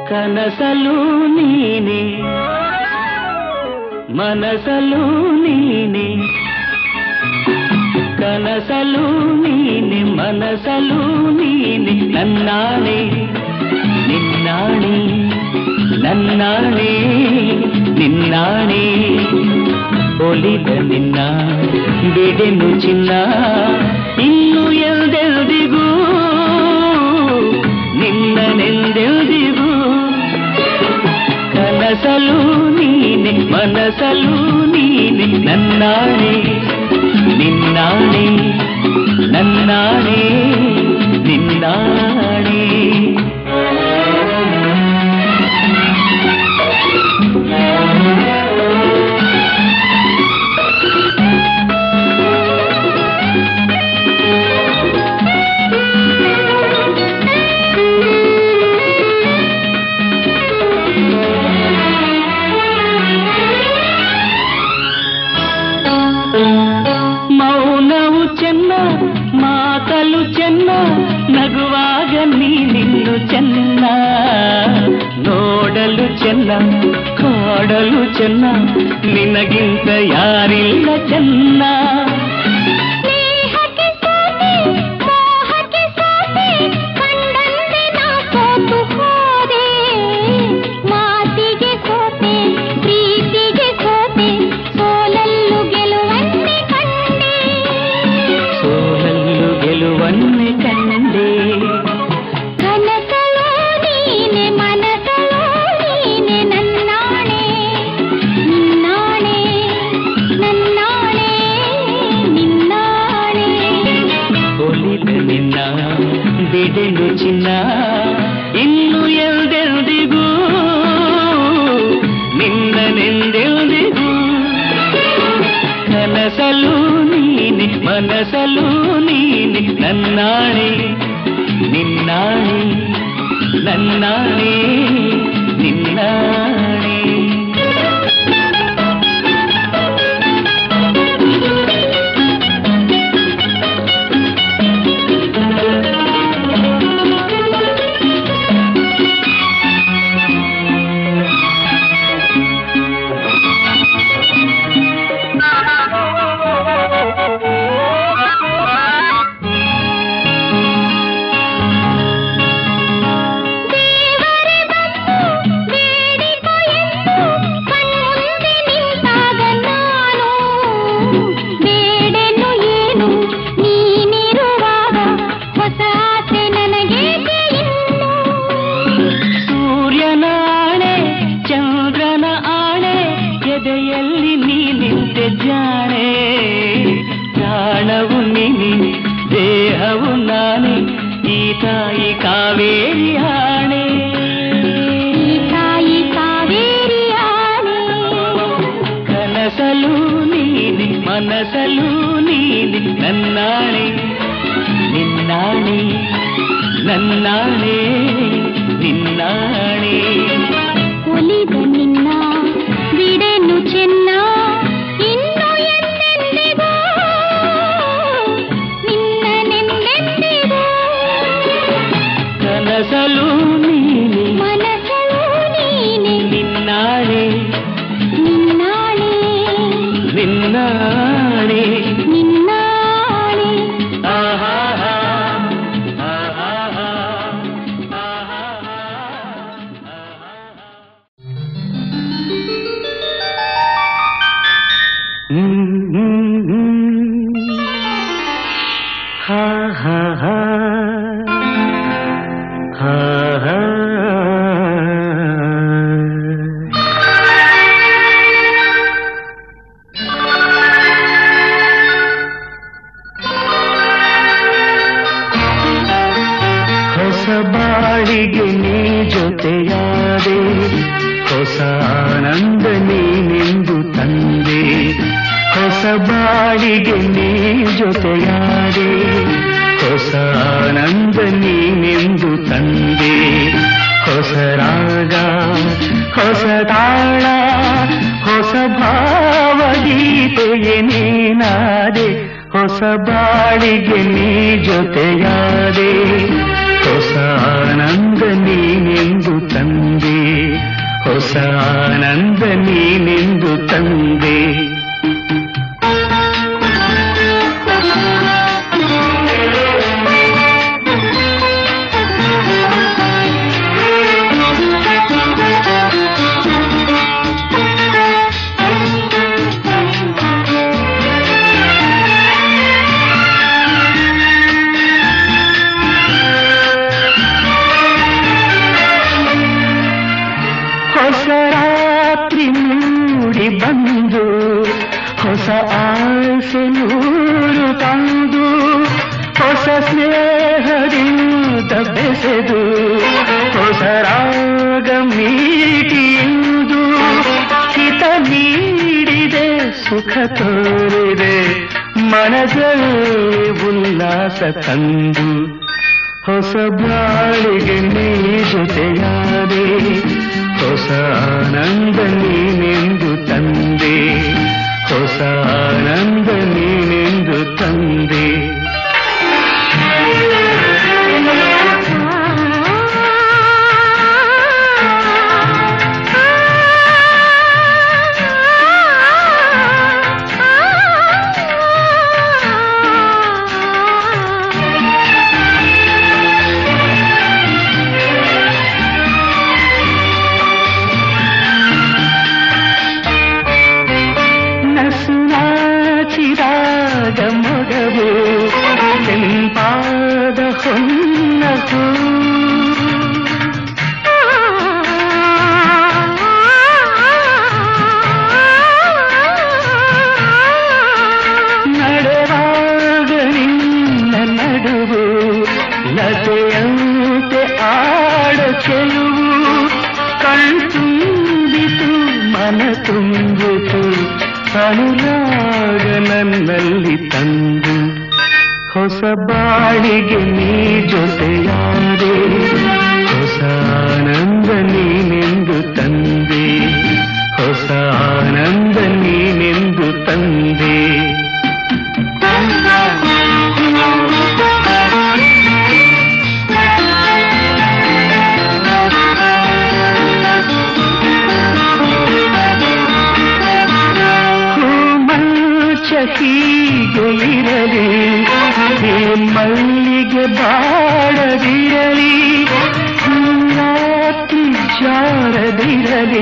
ಕನಸಲು ನೀನೆ ಮನಸಲು ನೀನೆ ಕನಸಲು ನೀನೆ ಮನಸಲು ನೀನೆ ನನ್ನಾಣೆ ನಿನ್ನಾಣೆ ನನ್ನಾಣೆ ನಿನ್ನಾಣೆ ಒಲಿದ ನಿನ್ನ ಬಿಡೆನು ಚಿನ್ನ ಇನ್ನು ಎಲ್ದೆಲ್ದಿಗೂ ನಿನ್ನನೆಂದೆಲ್ದಿಗೂ ಕನಸಲು ನೀನೆ ಮನಸಲು ನೀನೆ ನನ್ನಾಣೆ ನಿನ್ನಾಣೆ ನನ್ನಾಣೆ ನಿನ್ನಾಣೆ ಮೌನವು ಚೆನ್ನ ಮಾತಲು ಚೆನ್ನ ನಗುವಾಗ ನೀನಿನ್ನು ಚೆನ್ನ ನೋಡಲು ಚೆನ್ನ ಕಾಡಲು ಚೆನ್ನ ನಿನಗಿಂತ ಯಾರಿಲ್ಲ ಚೆನ್ನ ಸ್ನೇಹಕ್ಕೆ ಸೋತೆ ಮೋಹಕ್ಕೆ ಸೋತೆ ಕಂಡಂತೆ ನಾ ಸೋತು ಹೋದೆ ಮಾತಿಗೆ ಸೋತೆ ಪ್ರೀತಿಗೆ ಸೋತೆ ಸೋಲಲ್ಲು ಗೆಲುವನ್ನೇ ಕಂಡೆ ಸೋಲಲ್ಲು ಗೆಲುವನ್ನೇ ಕಂಡೆ ಕನಸಲೋ ನೀನೆ ಮನಸಲೋ ನೀನೆ ನನ್ನಾಣೆ ನಿನ್ನಾಣೆ ನನ್ನಾಣೆ ನಿನ್ನಾಣೆ ಒಲಿದ ನಿನ್ನ ಬಿಡೆನು ಚಿನ್ನ ಇನ್ನು ಎಲ್ದೆಲ್ದಿಗೂ ನಿನ್ನನೆಂದೆಲ್ದಿಗೂ ಕನಸಲು ನೀನೆ ಮನಸಲು ನೀನೆ ನನ್ನಾಣೆ ನಿನ್ನಾಣೆ ನನ್ನಾಣೆ ನಿನ್ನಾಣೆ ದೇವರೇ ಬಂದು ಬೇಡಿಕೊ ಎಂದು ಕಣ್ಮುಂದೆ ನಿಂತಾಗ ನಾನು ಬೇಡೆನು ಏನು ನೀನಿರುವಾಗ ಹೊಸ ಆಸೆ ನನಗೇಕೆ ಇನ್ನು ಸೂರ್ಯನ ಆಣೆ ಚಂದ್ರನ ಆಣೆ ಎದೆಯಲ್ಲಿ ನೀ ನಿಂತೆ ಜಾಣೆ ಪ್ರಾಣವು ನೀನಿ ದೇಹವು ನಾನೇ ಈ ತಾಯಿ ಕಾವೇರಿ ಆಣೆ ಈ ತಾಯಿ ಕಾವೇರಿ ಆಣೆ ಕನಸಲು ನೀನೆ ಮನಸಲು ನೀನೆ ನನ್ನಾಣೆ ನಿನ್ನಾಣೆ ನನ್ನಾಣೆ ನಿನ್ನಾಣೆ ಒಲಿದ ನಿನ್ನ ಬಿಡೆನು ಚೆನ್ನ ಇನ್ನು ಎಂದೆಂದಿಗೂ ನಿನ್ನನೆಂದೆಂದಿಗೂ ಕನಸಲು ನೀನೆ ಮನಸಲು ನೀನೆ ನಿನ್ನಾಣೆ ನಿನ್ನಾಣೆ ನಿನ್ನಾಣೆ ನಿನ್ನಾಣೆ ಆಹಾಹಾ, ಆಹಾಹಾ, ಆಹಾಹಾ, ಆಹಾಹಾ. ಹ್ಮ್, ಹ್ಮ್, ಹ್ಮ್. ಹಾ, ಹಾ, ಹಾ. ಹಾ, ಹಾ. ಹೊಸ ಬಾಳಿಗೆ ನೀ ಜೊತೆಯಾದೆ ಹೊಸ ಆನಂದ ನೀನೆಂದು ತಂದೆ ಹೊಸ ಬಾಳಿಗೆ ನೀ ಜೊತೆಯಾದೆ ಹೊಸ ಆನಂದ ನೀನೆಂದು ತಂದೆ ಹೊಸ ರಾಗ ಹೊಸ ತಾಳ ಹೊಸ ಭಾವಗೀತೆಯೇ ನೀನಾದೆ ಹೊಸ ಬಾಳಿಗೆ ನೀ ಜೊತೆಯಾದೆ ಹೊಸ ಆನಂದ ನೀನೆಂದು ತಂದೆ ಹೊಸ ಆನಂದ ನೀನೆಂದು ತಂದೆ ಹೊಸ ರಾತ್ರಿ ಮೂಡಿ ಬಂದು ಹೊಸ ಆಸೆ ನೂರು ತಂದು ಹೊಸ ಸ್ನೇಹದಿಂದ ಬೆಸೆದು ಹೊಸ ರಾಗ ಮೀಟಿಯುವುದು ಹಿತ ನೀಡಿದೆ ಸುಖ ತೋರಿದೆ ಮನದಲ್ಲಿ ಉಲ್ಲಾಸ ತಂದು ಹೊಸ ಬಾಳಿಗೆ ನೀ ಜೊತೆಯಾದೆ ಹೊಸ ಆನಂದ ನೀನೆಂದು ತಂದೆ ಹೊಸ ಆನಂದ ನೀನೆಂದು ತಂದೆ ನಸುನಾಚಿರಾಗ ಮೊಗವು ಕೆಂಪಾದ ಹೊನ್ನಸು ನಡೆವಾಗ ನಿನ್ನ ನಡುವು ಲತೆಯಂತೆ ಆಡ ಚೆಲುವು ಕಣ್ತುಂಬಿತು ಮನ ತುಂಬಿತು ಅನುರಾಗ ನನ್ನಲ್ಲಿ ತಂದು ಹೊಸ ಬಾಳಿಗೆ ನೀ ಜೊತೆಯಾದೆ ಹೊಸ ಆನಂದ ನೀನೆಂದು ತಂದೆ ಹೊಸ ಆನಂದ ನೀನೆಂದು ತಂದೆ ಮಂಚ ಹೀಗೆ ಇರಲಿ ಹೇ ಮಲ್ಲಿಗೆ ಬಾಡದಿರಲಿ ರಾತ್ರಿ ಜಾರದಿರಲಿ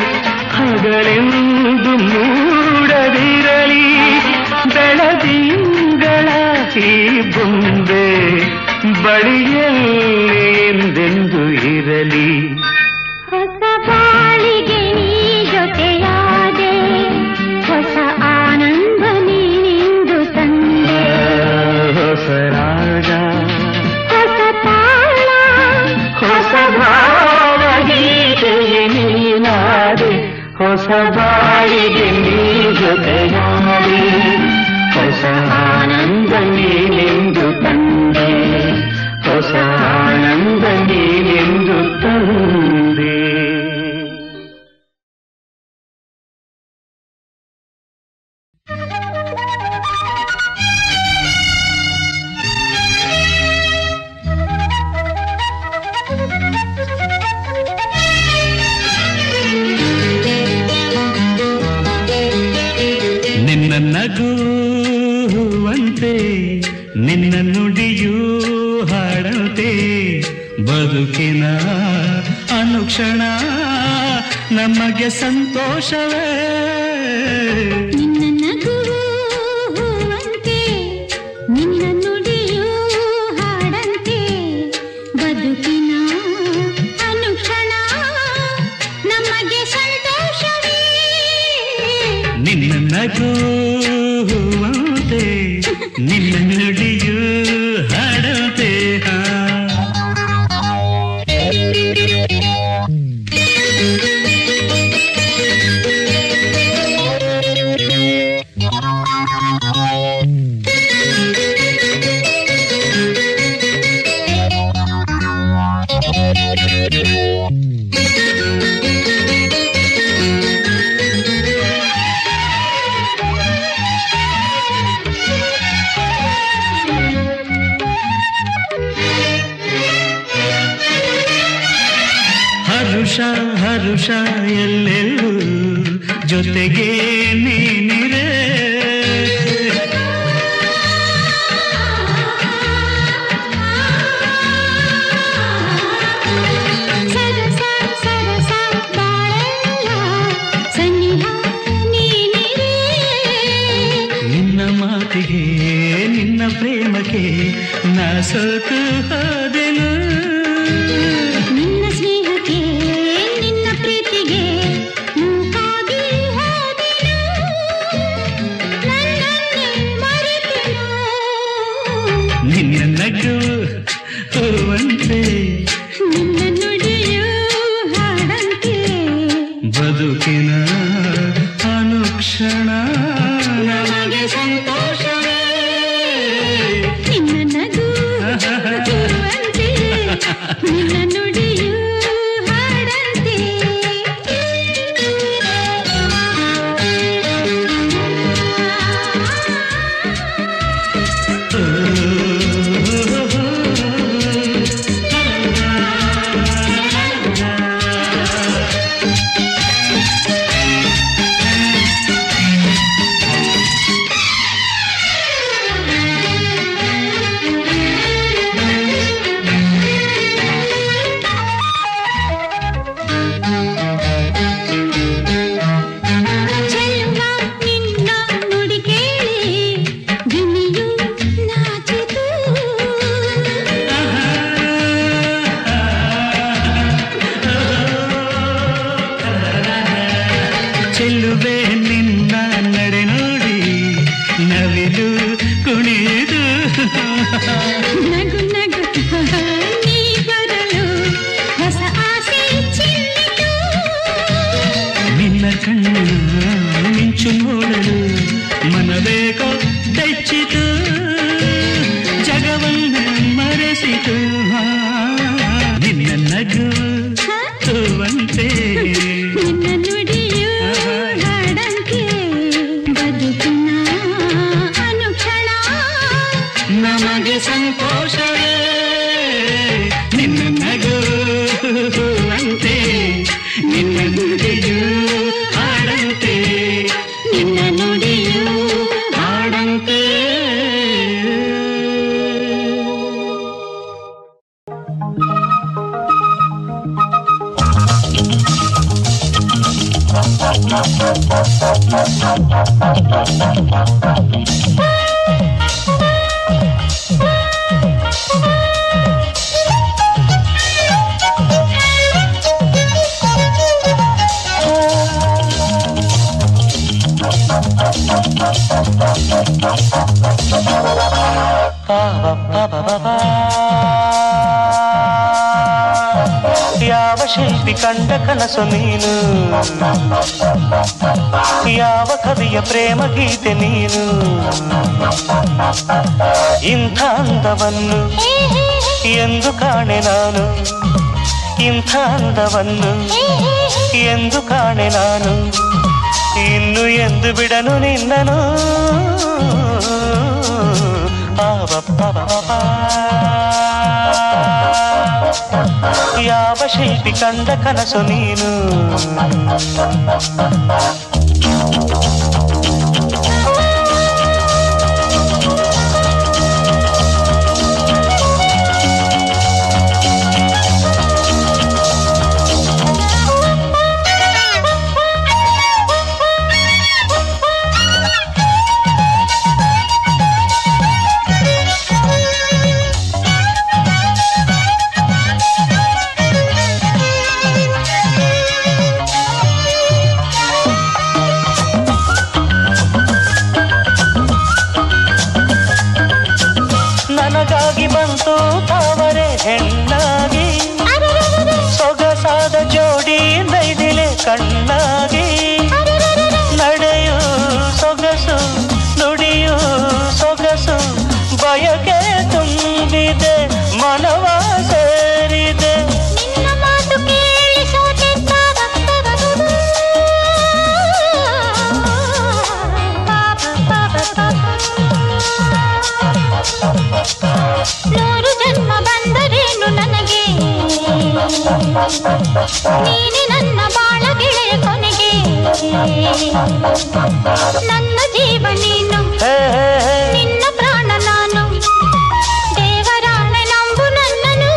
ಹಗಲೆಂದು ಮೂಡದಿರಲಿ ಬೆಳದಿಂಗಳ ಈ ಬೊಂಬೆ ಬಳಿಯಲ್ಲಿ ಎಂದೆಂದು ಇರಲಿ ಹೊಸ ಬಾಳಿಗೆ ನೀ ಜೊತೆಯಾದೆ ಹೊಸ ಆನಂದ ನೀನೆಂದು ತಂದೆ ಹೊಸ ರಾಗ ಹೊಸ ತಾಳ ಹೊಸ ಭಾವಗೀತೆಗೆ ನೀನಾದೆ ಹೊಸ ಬಾಳಿಗೆ ನೀ ಜೊತೆಯಾದೆ ಹೊಸ ಆನಂದ ನೀನೆಂದು ತಂದೆ ಹೊಸ ಆನಂದ ನೀನೆಂದು ತಂದೆ ನಿನ್ನ ನಗುವಂತೆ ನಿನ್ನ ನುಡಿಯೂ ಹಾಡಂತೆ ಬದುಕಿನ ಅನುಕ್ಷಣ ನಮಗೆ ಸಂತೋಷವೇ ನಿನ್ನ ನಗುವಂತೆ ನಿನ್ನ ನುಡಿಯೂ ಹಾಡಂತೆ ಬದುಕಿನ ಅನುಕ್ಷಣ ನಮಗೆ ಸಂತೋಷವೇ ನಿನ್ನ ನಗುವಂತೆ ನಿನ್ನ ನುಡಿಯೂ ಹಾಡಂತೆ ಹಾ ಹರುಷ ಎಲ್ಲೆಲ್ಲೂ ಜೊತೆಗೆ ನೀನಿರೆ ಸರಸ ಸರಸ ಬಾಳೆಲ್ಲ ಸನಿಹ ನೀನಿರೇ ನಿನ್ನ ಮಾತಿಗೆ ನಿನ್ನ ಪ್ರೇಮಕ್ಕೆ ನಾ ಸೋತು ಹೋದೆನು ನಿನ್ನ ಸ್ನೇಹಕ್ಕೆ ನಿನ್ನ ಪ್ರೀತಿಗೆ ಮೂಕಾಗಿ ಹೋದೆನು ನನ್ನನ್ನೇ ಮರೆತೆನು ನಿನ್ನ ನಗು ಹೂವಂತೆ ನಿನ್ನ ನುಡಿಯು ಹಾಡಂತೆ ಬದುಕಿನ ಅನುಕ್ಷಣ ನಮಗೆ ಸಂತೋಷವೇ ನಿನ್ನ ನಗು ಹೂವಂತೆ ನಿನ್ನ ನುಡಿಯು ಹಾಡಂತೆ ಚೆಲುವ ನಿನ್ನ ನುಡಿ ಕೇಳಿ ಗಿಣಿಯು ನಾಚಿತು ಚೆಲ್ಲುವೆ ನಿನ್ನ ನಡೆ ನೋಡಿ ನವಿಲು ಕುಣಿದು ನಗು ನಗು ನೀ ಬರಲು ಹೊಸ ಆಸೆ ಚಿಲ್ಲಿತು ನಿನ್ನ ಕಣ್ಣ ಮಿಂಚು ನೋಡಲು ಮನಬೇಕೋ ಬೆಚ್ಚಿತು ಜಗವನ್ನ ಮರೆಸಿತು ನಿನ್ನ ನಗು ಹೂವಂತೆ ನಿನ್ನ ನುಡಿಯು ಹಾಡಂತೆ ಬದುಕಿನ ಅನುಕ್ಷಣ ನಮಗೆ ಸಂತೋಷವೇ ನಿನ್ನ ನಗು ಹೂವಂತೆ ನಿನ್ನ ನುಡಿಯು ಹಾಡಂತೆ ನಿನ್ನ ನುಡಿಯು ಹಾಡಂತೆ ಯಾವ ಶಿಲ್ಪಿ ಕಂಡ ಕನಸು ನೀನು ಯಾವ ಕವಿಯ ಪ್ರೇಮ ಗೀತೆ ನೀನು ಇಂಥ ಅಂದವನ್ನು ಎಂದು ಕಾಣೆ ನಾನು ಇಂಥ ಅಂದವನ್ನು ಎಂದು ಕಾಣೆ ನಾನು ಇನ್ನು ಎಂದು ಬಿಡನು ನಿನ್ನನು ಯಾವ ಶಿಲ್ಪಿ ಕಂಡ ಕನಸು ನೀನು ನನಗಾಗಿ ಬಂತು ತಾವರೆ ಹೆಣ್ಣಾಗಿ ಸೊಗಸಾದ ಜೋಡಿ ನೈದಿಲೆ ಕಣ್ಣಾಗಿ ನಡೆಯು ಸೊಗಸು ನುಡಿಯು ಸೊಗಸು ಬಯಕೆ ತುಂಬಿದೆ ಮನವ ಸೇರಿದೆ ನಿನ್ನ ಮಾತು ಕೇಳಿ ಸೋತೆ ನೂರು ಜನ್ಮ ಬಂದರೇನು ನನಗೆ ನೀನೆ ನನ್ನ ಬಾಳ ಗೆಳೆಯ ಕೊನೆಗೆ ನನ್ನ ಜೀವ ನೀನು ಹೇ ಹೇ ಹೇ ನಿನ್ನ ಪ್ರಾಣ ನಾನು ದೇವರಾಣೆ ನಂಬು ನನ್ನನು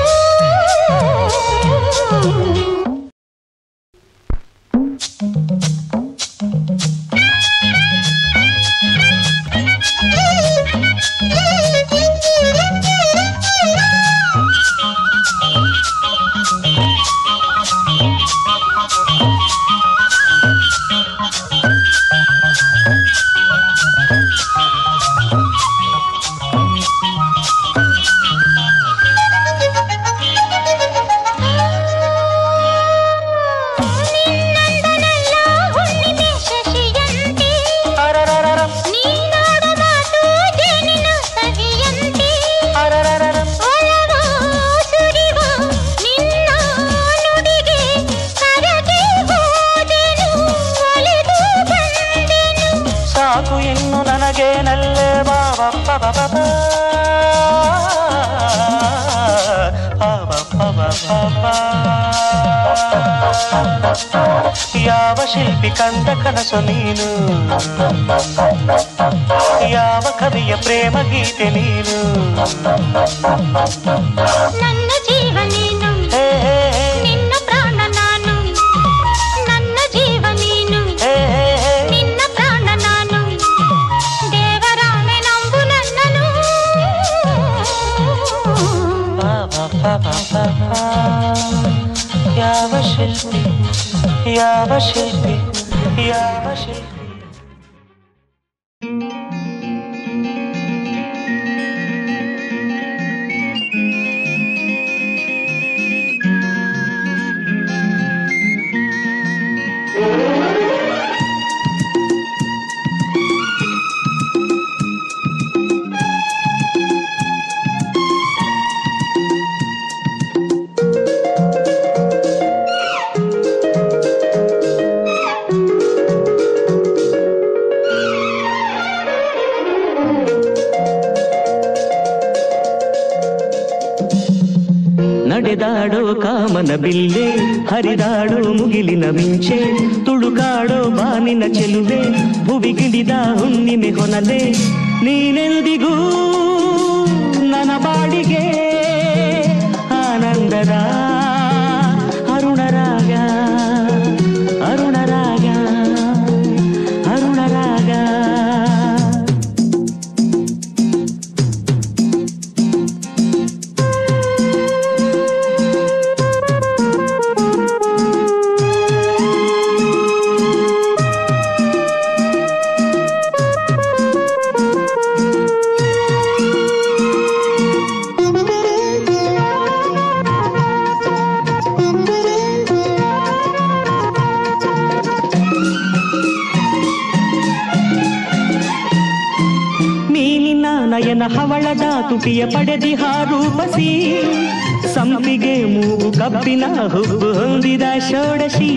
ನಿನ್ನಂದನೆಲ್ಲ ಹುಣ್ಣಿಮೆ ಶಶಿಯಂತೆ ಅರರರರ, ನೀನಾಡ ಮಾತು ಜೇನಿನ ಸವಿಯಂತೆ ಅರರರರ. ಒಲವ ಸುರಿವ ನಿನ್ನ ನುಡಿಗೆ ಕರಗಿ ಹೋದೆನು ಒಲಿದು ಬಂದೆನು ಸಾಕು ಇನ್ನು ನನಗೇನಲ್ಲೇ ಬಾಬಪ್ಪ ಬಬಬ. ಬಾಬಪ್ಪ ಬಬಬ. ಯಾವ ಶಿಲ್ಪಿ ಕಂಡ ಕನಸು ನೀನು ಯಾವ ಕವಿಯ ಪ್ರೇಮ ಗೀತೆ ನೀನು ನನ್ನ ಜೀವ ನೀನು ಹೇ ಹೇ ಹೇ, ನಿನ್ನ ಪ್ರಾಣ ನಾನು ನನ್ನ ಜೀವ ನೀನು ಹೇ ಹೇ ಹೇ. ನಿನ್ನ ಪ್ರಾಣ ನಾನು ದೇವರಾಣೆ ನಂಬು ನನ್ನನು ಯಾವ ಶಿಲ್ಪಿ ಯಾವ ಶಿಲ್ಪಿ ಯಾವ ಶಿಲ್ಪಿ ನಡೆದಾಡೋ ಕಾಮನ ಬಿಲ್ಲೆ ಹರಿದಾಡೋ ಮುಗಿಲಿನ ಮಿಂಚೆ ತುಳುಕಾಡೋ ಬಾನಿನ ಚೆಲುವೆ ಭುವಿಗಿಳಿದ ಹುಣ್ಣಿಮೆ ಹೊನಲೆ ನೀನೆಂದಿಗೂ ನನ್ನ ಬಾಡಿಗೆ ಆನಂದದ ಅರುಣರಾಗ ಅರುಣರಾಗ ಅರುಣರಾಗ ನೀನಿನ ನಯನ ಹವಳದ ತುಟಿಯ ಪಡೆದಿಹ ರೂಪಸಿ ಸಂಪಿಗೆ ಮೂಗು ಕಬ್ಬಿನ ಹುಬ್ಬು ಹೊಂದಿದ ಷೋಡಶಿ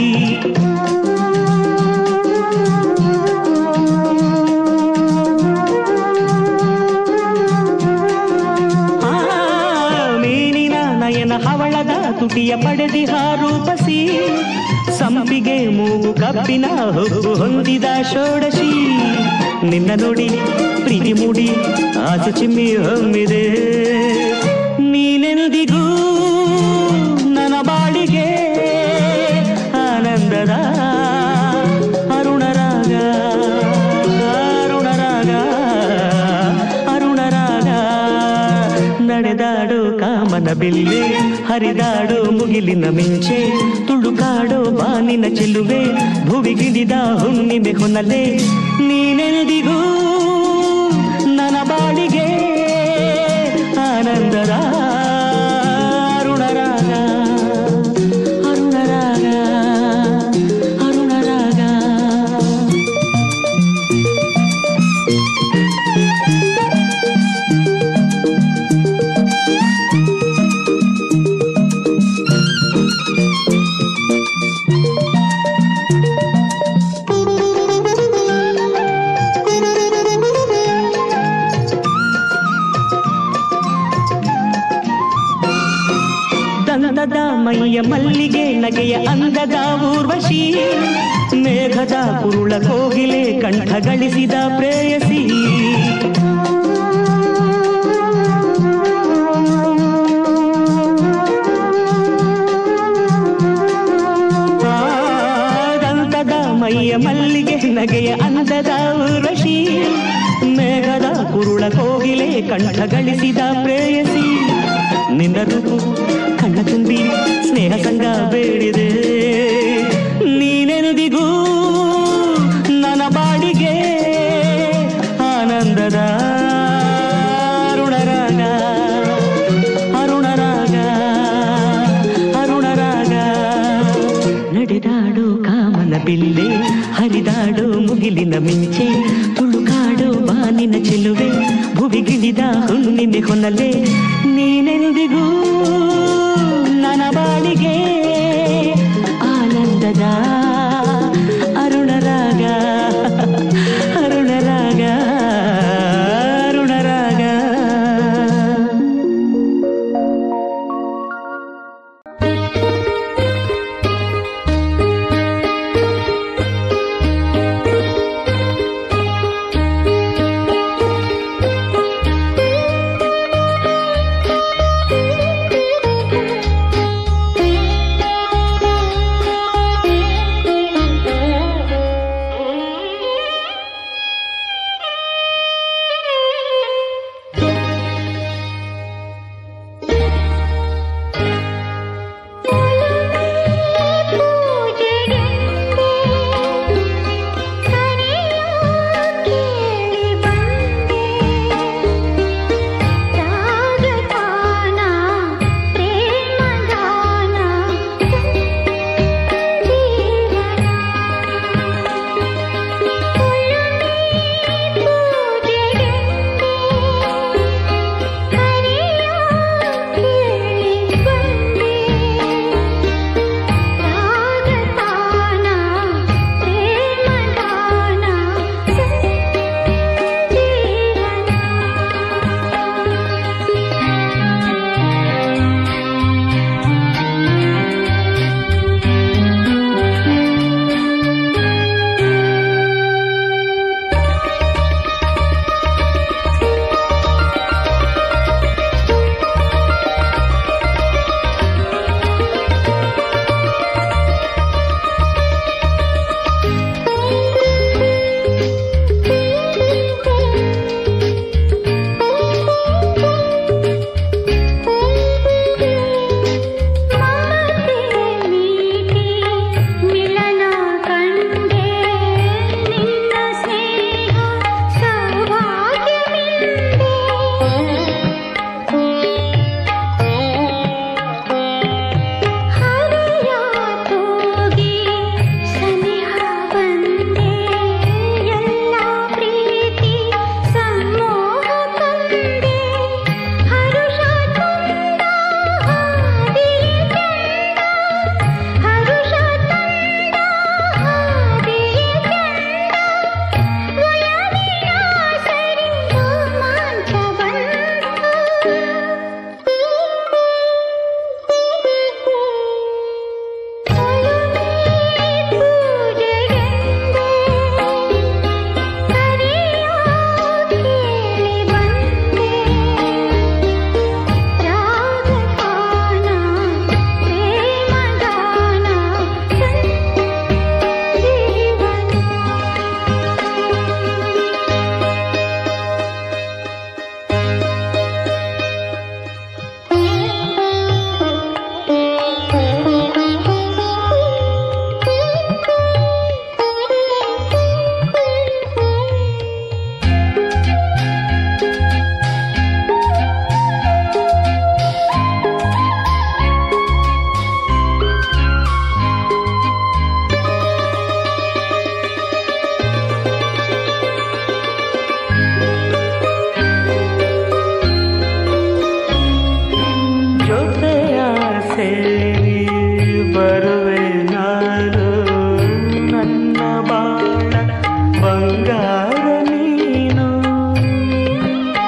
ಆ, ಮೀನಿನ ನಯನ ಹವಳದ ತುಟಿಯ ಪಡೆದಿಹ ರೂಪಸಿ ಸಂಪಿಗೆ ಮೂಗು ಕಬ್ಬಿನ ಹುಬ್ಬು ಹೊಂದಿದ ಷೋಡಶಿ ನಿನ್ನ ನೋಡಿ ಪ್ರೀತಿ ಮೂಡಿ ಆಸೆ ಚಿಮ್ಮಿ ಹೊಮ್ಮಿದೆ ನೀನೆಂದಿಗೂ ನನ್ನ ಬಾಳಿಗೆ ಆನಂದದ ಅರುಣರಾಗ ಅರುಣರಾಗ ಅರುಣರಾಗ ನಡೆದಾಡು ಕಾಮನ ಬಿಲ್ಲೆ ಹರಿದಾಡು ಮುಗಿಲಿನ ಮಿಂಚೆ ತುಳುಕಾಡೋ ಬಾನಿನ ಚೆಲುವೆ ಭುವಿಗಿಳಿದ ಹುಣ್ಣಿಮೆ ಹೊನಲೆ ನೀನೆಂದಿಗೂ ನನ್ನ ಬಾಳಿಗೆ ಆನಂದದ ಅರುಣರಾಗ ಅರುಣರಾಗ ಅರುಣರಾಗ Thank you. ಮೈಯ ಮಲ್ಲಿಗೆ ನಗೆಯ ಅಂದದ ಊರ್ವಶಿ ಮೇಘದ ಕುರುಳ ಕೋಗಿಲೆ ಕಂಠ ಗಳಿಸಿದ ಪ್ರೇಯಸಿ ಆ, ದಂತದ ಮೈಯ ಮಲ್ಲಿಗೆ ನಗೆಯ ಅಂದದ ಊರ್ವಶಿ ಮೇಘದ ಕುರುಳ ಕೋಗಿಲೆ ಕಂಠ ಗಳಿಸಿದ ಪ್ರೇಯಸಿ ನಿನ್ನ ರೂಪು ಕಣ್ಣ ತುಂಬಿ ಸ್ನೇಹ ಸಂಗ ಬೇಡಿದೆ ನೀನೆನುದಿಗೂ ನನ್ನ ಬಾಡಿಗೆ ಆನಂದದ ಅರುಣರಾಗ ಅರುಣರಾಗ ಅರುಣರಾಗ ನಡೆದಾಡು ಕಾಮನ ಬಿಲ್ಲೆ ಹರಿದಾಡು ಮುಗಿಲಿನ ಮಿಂಚೆ ತುಳುಕಾಡು ಬಾನಿನ ಚೆಲುವೆ ಭುವಿಗಿಳಿದ ಹುಣ್ಣಿಮೆ ಹೊನಲೆ ನೀನೆಂದಿಗೂ ನನ್ನ ಬಾಳಿಗೆ ಆನಂದದ ಅರುಣರಾಗ ಅರುಣರಾಗ ಅರುಣರಾಗ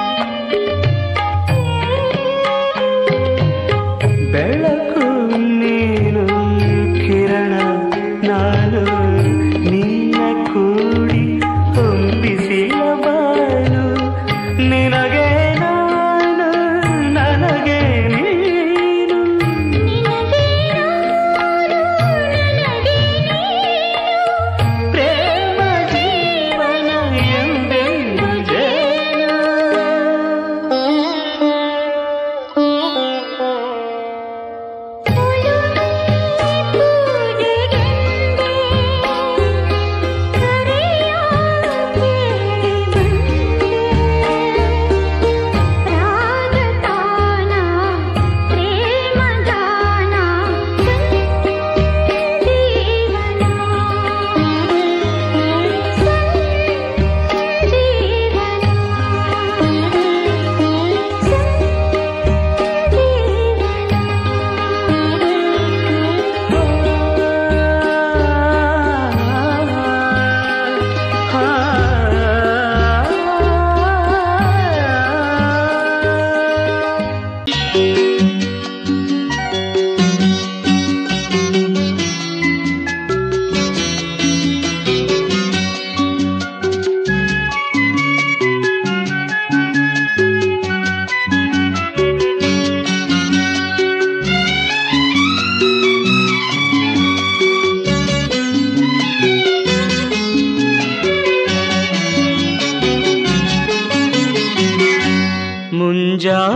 ಬೆಳಕು ನೀ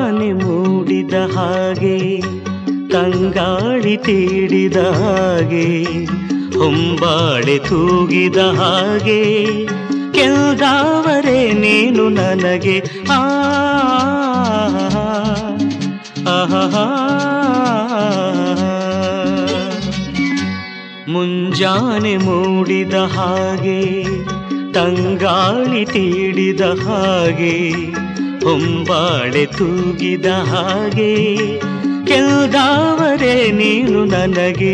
ಮುಂಜಾನೆ ಮೂಡಿದ ಹಾಗೆ ತಂಗಾಳಿ ತೀಡಿದ ಹಾಗೆ ಹೊಂಬಾಳೆ ತೂಗಿದ ಹಾಗೆ ಕೆಲ್ದಾವರೆ ನೀನು ನನಗೆ ಆ ಆಹಾ ಮುಂಜಾನೆ ಮೂಡಿದ ಹಾಗೆ ತಂಗಾಳಿ ತೀಡಿದ ಹಾಗೆ ಹೊಂಬಾಳೆ ತೂಗಿದ ಹಾಗೆ ಕೆಲ್ದಾವರೆ ನೀನು ನನಗೆ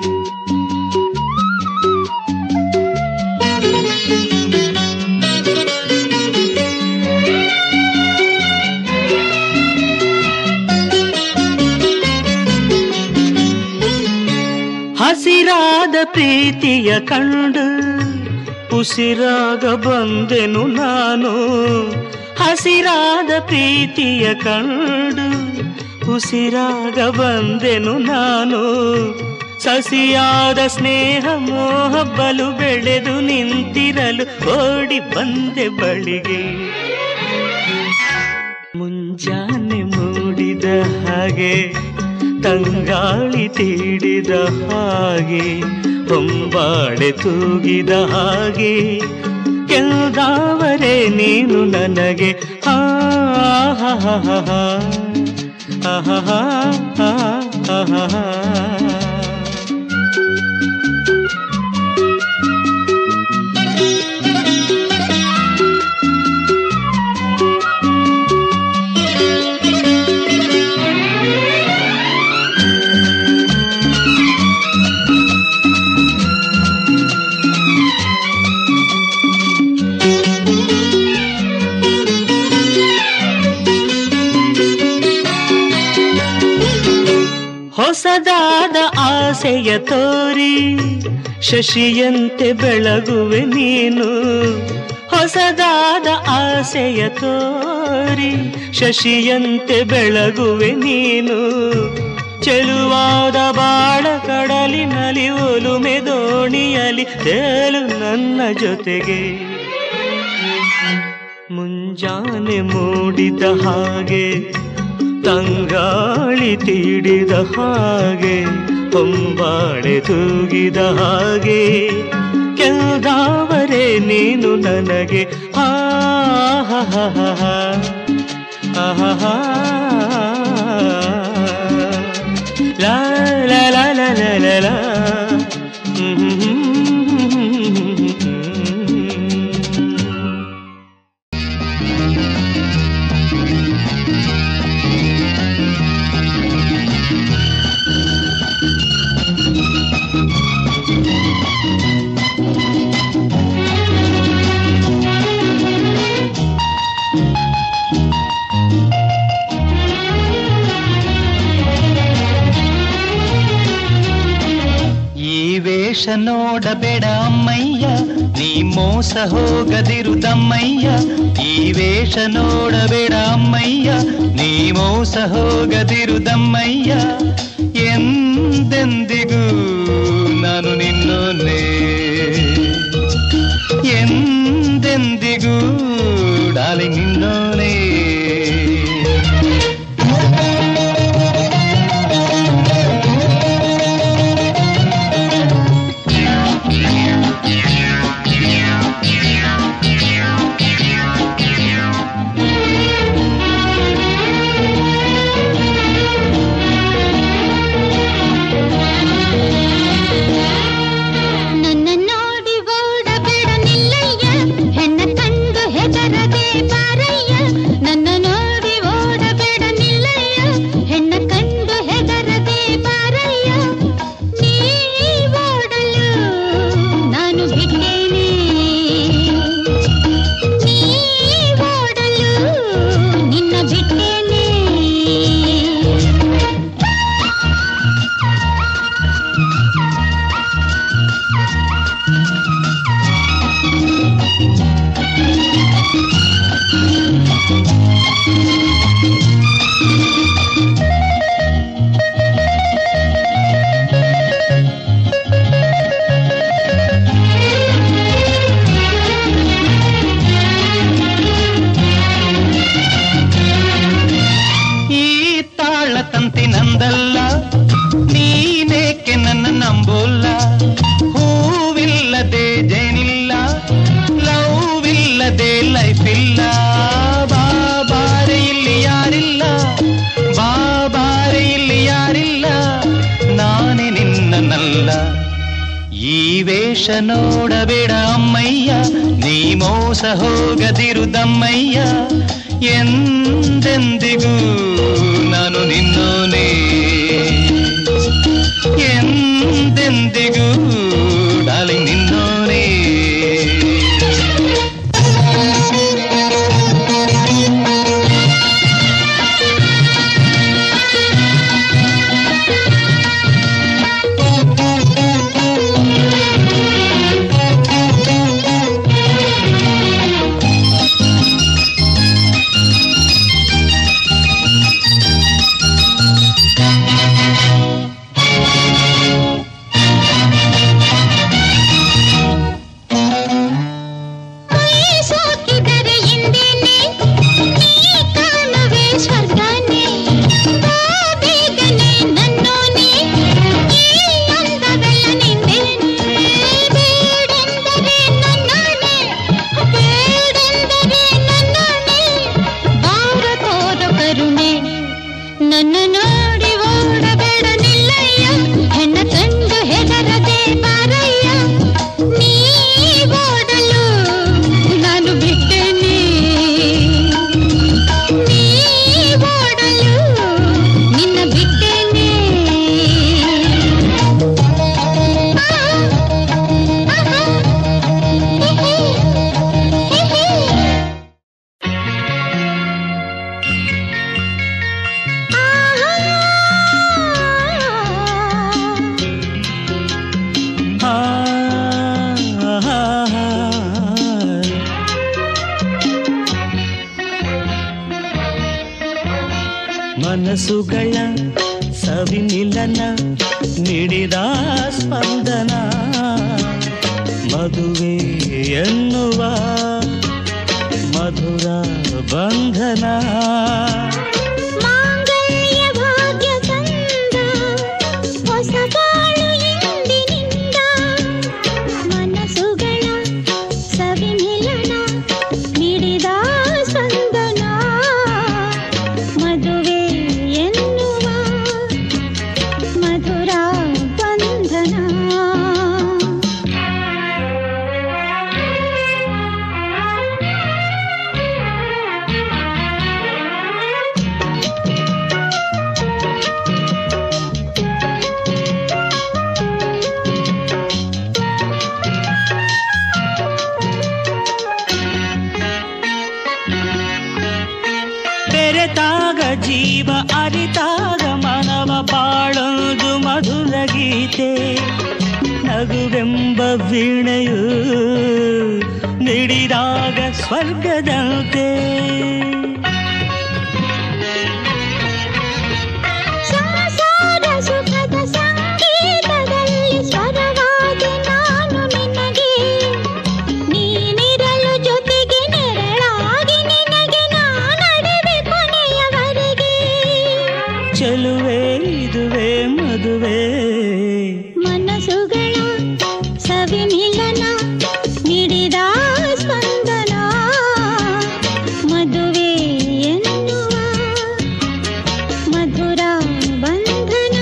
ಹಸಿರಾದ ಪ್ರೀತಿಯ ಕಂಡು ಉಸಿರಾಗ ಬಂದೆನು ನಾನು ಹಸಿರಾದ ಪ್ರೀತಿಯ ಕಂಡು ಉಸಿರಾಗ ಬಂದೆನು ನಾನು ಸಸಿಯಾದ ಸ್ನೇಹ ಮೋಹ ಬಲು ಬೆಳೆದು ನಿಂತಿರಲು ಓಡಿ ಬಂದೆ ಬಳಿಗೆ ಮುಂಜಾನೆ ಮೂಡಿದ ಹಾಗೆ ತಂಗಾಳಿ ತೀಡಿದ ಹಾಗೆ ಹೊಂಬಾಳೆ ತೂಗಿದ ಹಾಗೆ ಕೆಲ್ದಾವರೆ ನೀನು ನನಗೆ ಆ ಹಾ ಹಾ ಹಾ ಹಾ ಆಹಾ ಹಾ ಹಾ ಹಾ ಹಾ ಹೊಸದಾದ ಆಸೆಯ ತೋರಿ ಶಶಿಯಂತೆ ಬೆಳಗುವೆ ನೀನು ಹೊಸದಾದ ಆಸೆಯ ತೋರಿ ಶಶಿಯಂತೆ ಬೆಳಗುವೆ ನೀನು ಚೆಲುವಾದ ಬಾಳ ಕಡಲಿನಲ್ಲಿ ಒಲುಮೆ ದೋಣಿಯಲಿ ತೇಲು ನನ್ನ ಜೊತೆಗೆ ಮುಂಜಾನೆ ಮೂಡಿದ ಹಾಗೆ ತಂಗಾಳಿ ತೀಡಿದ ಹಾಗೆ ಹೊಂಬಾಳೆ ತೂಗಿದ ಹಾಗೆ ಕೆಲ್ದಾವರೆ ನೀನು ನನಗೆ ಆ ಹಾ ಹಾ ಹಾ ಹಾ ಆಹಾ ಹಾ ಲಾ ಲಾ ಲಾ ಲಾ ಲಾ ಲಾ ಲಾ ಹ್ಮ್ ಹ್ಮ್ ಹ್ಮ್ ಹ್ಮ್ ಹ್ಮ್. ಈ ವೇಷ ನೋಡಬೇಡ ಅಮ್ಮಯ್ಯ ನೀ ಮೋಸ ಹೋಗದಿರು ತಮ್ಮಯ್ಯ ಈ ವೇಷ ನೋಡಬೇಡ ಅಮ್ಮಯ್ಯ ನೀ ಮೋಸ ಹೋಗದಿರು ತಮ್ಮಯ್ಯ ಎಂದೆಂದಿಗೂ ನಾನು ನಿನ್ನೋನೆ ಎಂದೆಂದಿಗೂ ಡಾಲಿ ನಿನ್ನೋನೇ ಒಪ್ಪಂತಿ ನಂದಲ್ಲ ನೀನೇಕೆ ನನ್ನ ನಂಬೋಲ್ಲ ಹೂವಿಲ್ಲದೆ ಜೇನಿಲ್ಲ ಲವ್ ಇಲ್ಲದೆ ಲೈಫ್ ಇಲ್ಲ ಬಾಬಾರೆ ಇಲ್ಲಿ ಯಾರಿಲ್ಲ ಬಾಬಾರೆ ಇಲ್ಲಿ ಯಾರಿಲ್ಲ ನಾನೇ ನಿನ್ನನಲ್ಲ ಈ ವೇಷ ನೋಡಬೇಡ ಅಮ್ಮಯ್ಯ ನೀ ಮೋಸ ಹೋಗದಿರುದಮ್ಮಯ್ಯ ಎಂದೆಂದಿಗೂ ನಾನು ನಿನ್ನೋನೇ ಎಂದೆಂದಿಗೂ ಡಾಲಿ ನಿನ್ನೋನೇ ಕೈ ಸಾಕಿದರೆ ಹಿಂದೇನೆ ನೀ ಕಾಣುವೆ ಸ್ವರ್ಗನೇ ಬಾ ಬೇಗನೆ ನನ್ನೋನೆ ಈ ಅಂದವೆಲ್ಲ ನಿಂದೇನೆ ಬೇಡೆಂದರೆ ನನ್ನೋನೆ ಬೇಡೆಂದರೆ ನನ್ನೋನೆ ಬಾರ ತೋರ ಕರುಣೆ ನನ್ನ ನೋಡಿ ಓಡಬೇಡ ನಿಲ್ಲಯ್ಯ ಹೆಣ್ಣ ಕಂಡು ಹೆದರದೆ ಬಾರಯ್ಯ ನೀ ಓಡಲು ನಾನು ಬಿಟ್ಟೆನೆ ನೀ ಓಡಲು ನಿನ್ನ ಬಿಟ್ಟೆನೆ ಆ, ಆಹಾ, ಹೇ, ಹೇ, ಹೇ, ಹೇ. ಆ, ಆ, ಆ, ಮನಸ್ಸುಗಳ ಸವಿ ಮಿಲನ ನೀಡಿದ ಸ್ಪಂದನ ಮದುವೆ ಎನ್ನುವ ಮಧುರ ಬಂಧನ ಮಾಂಗಲ್ಯ ಭಾಗ್ಯ ತಂದ ಹೊಸ ಬಾಳು ಇಂದಿನಿಂದ ಮನಸ್ಸುಗಳ ಸವಿ ಮಿಲನ ನೀಡಿದ ಸಂದನ ಮದುವೆ ಎನ್ನುವ ಮಧುರ ಬಂಧನ ಬೆರೆತಾಗ ಜೀವ ಅರಿತಾಗ ಮನವ ಬಾಳೊಂದು ಮಧುರ ಗೀತೆ ನಗುವೆಂಬ ವೀಣೆಯು ನೀಡಿದಾಗ ಸ್ವರ್ಗದಂತೆ ಸಂಸಾರ ಸುಖದ ಸಂಗೀತದಲ್ಲಿ ಸ್ವರವಾಗಿ ನಾನು ನಿನಗೆ ನೀನಿರಲು ಜೊತೆಗೆ ನೆರಳಾಗಿ ನಿನಗೆ ನಾನಡುವೆ ಕೊನೆಯವರೆಗೆ ಚೆಲುವೆ ಇದುವೆ ಮದುವೆ ಮನಸ್ಸುಗಳ ಸವಿ ಮಿಲನ ನೀಡಿದ ಸ್ಪಂದನ ಮದುವೆ ಎನ್ನುವ ಮಧುರ ಬಂಧನ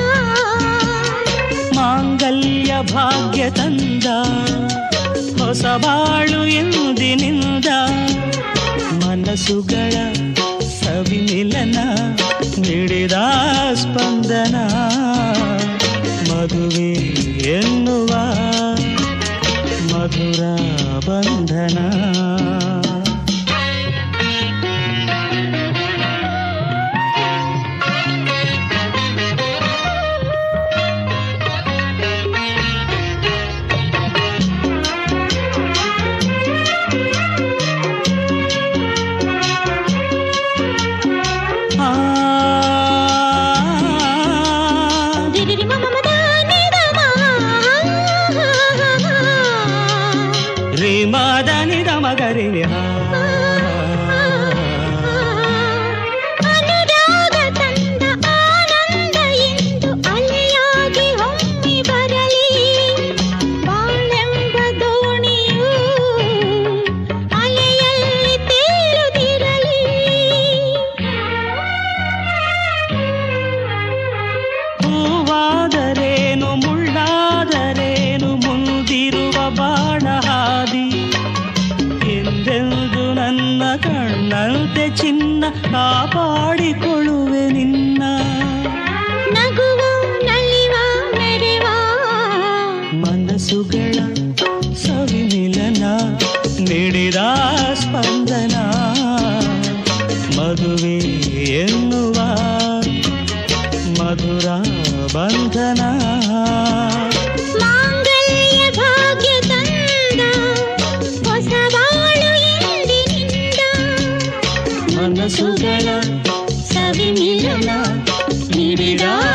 ಮಾಂಗಲ್ಯ ಭಾಗ್ಯ ತಂದ ಹೊಸ ಬಾಳು ಎಂದಿನಿಂದ ಮನಸ್ಸುಗಳ ಸವಿ ಮಿಲನ ನೀಡಿದ ಸ್ಪಂದನ ಮದುವೆ ಎನ್ನುವ ಮಧುರ ಬಂಧನ ಆ ದಿರಿರಿ ಮಮ ಮದ ನಿದ ಮ. ರೀ ಮಾದ ನಿದ ಮಗರಿ ಅನುರಾಗ ತಂದ ಆನಂದ ಚಿನ್ನ ಕಾಪಾಡಿಕೊಳ್ಳುವೆ ನಿನ್ನ ನಗುವ ನಲಿವ ಮೆರೆವ ಮನಸ್ಸುಗಳ ಸವಿಮಿಲನ ನೀಡಿದ ಸ್ಪಂದನ ಮದುವೆ ಎನ್ನುವ ಮಧುರ ಬಂಧನ ಮಾಂಗಲ್ಯ ಭಾಗ್ಯ ತಂದ ಹೊಸ ಬಾಳು ಎಂದಿನಿಂದ ಮನಸ್ಸುಗಳ ಸವಿಮಿಲನ ನೀಡಿದ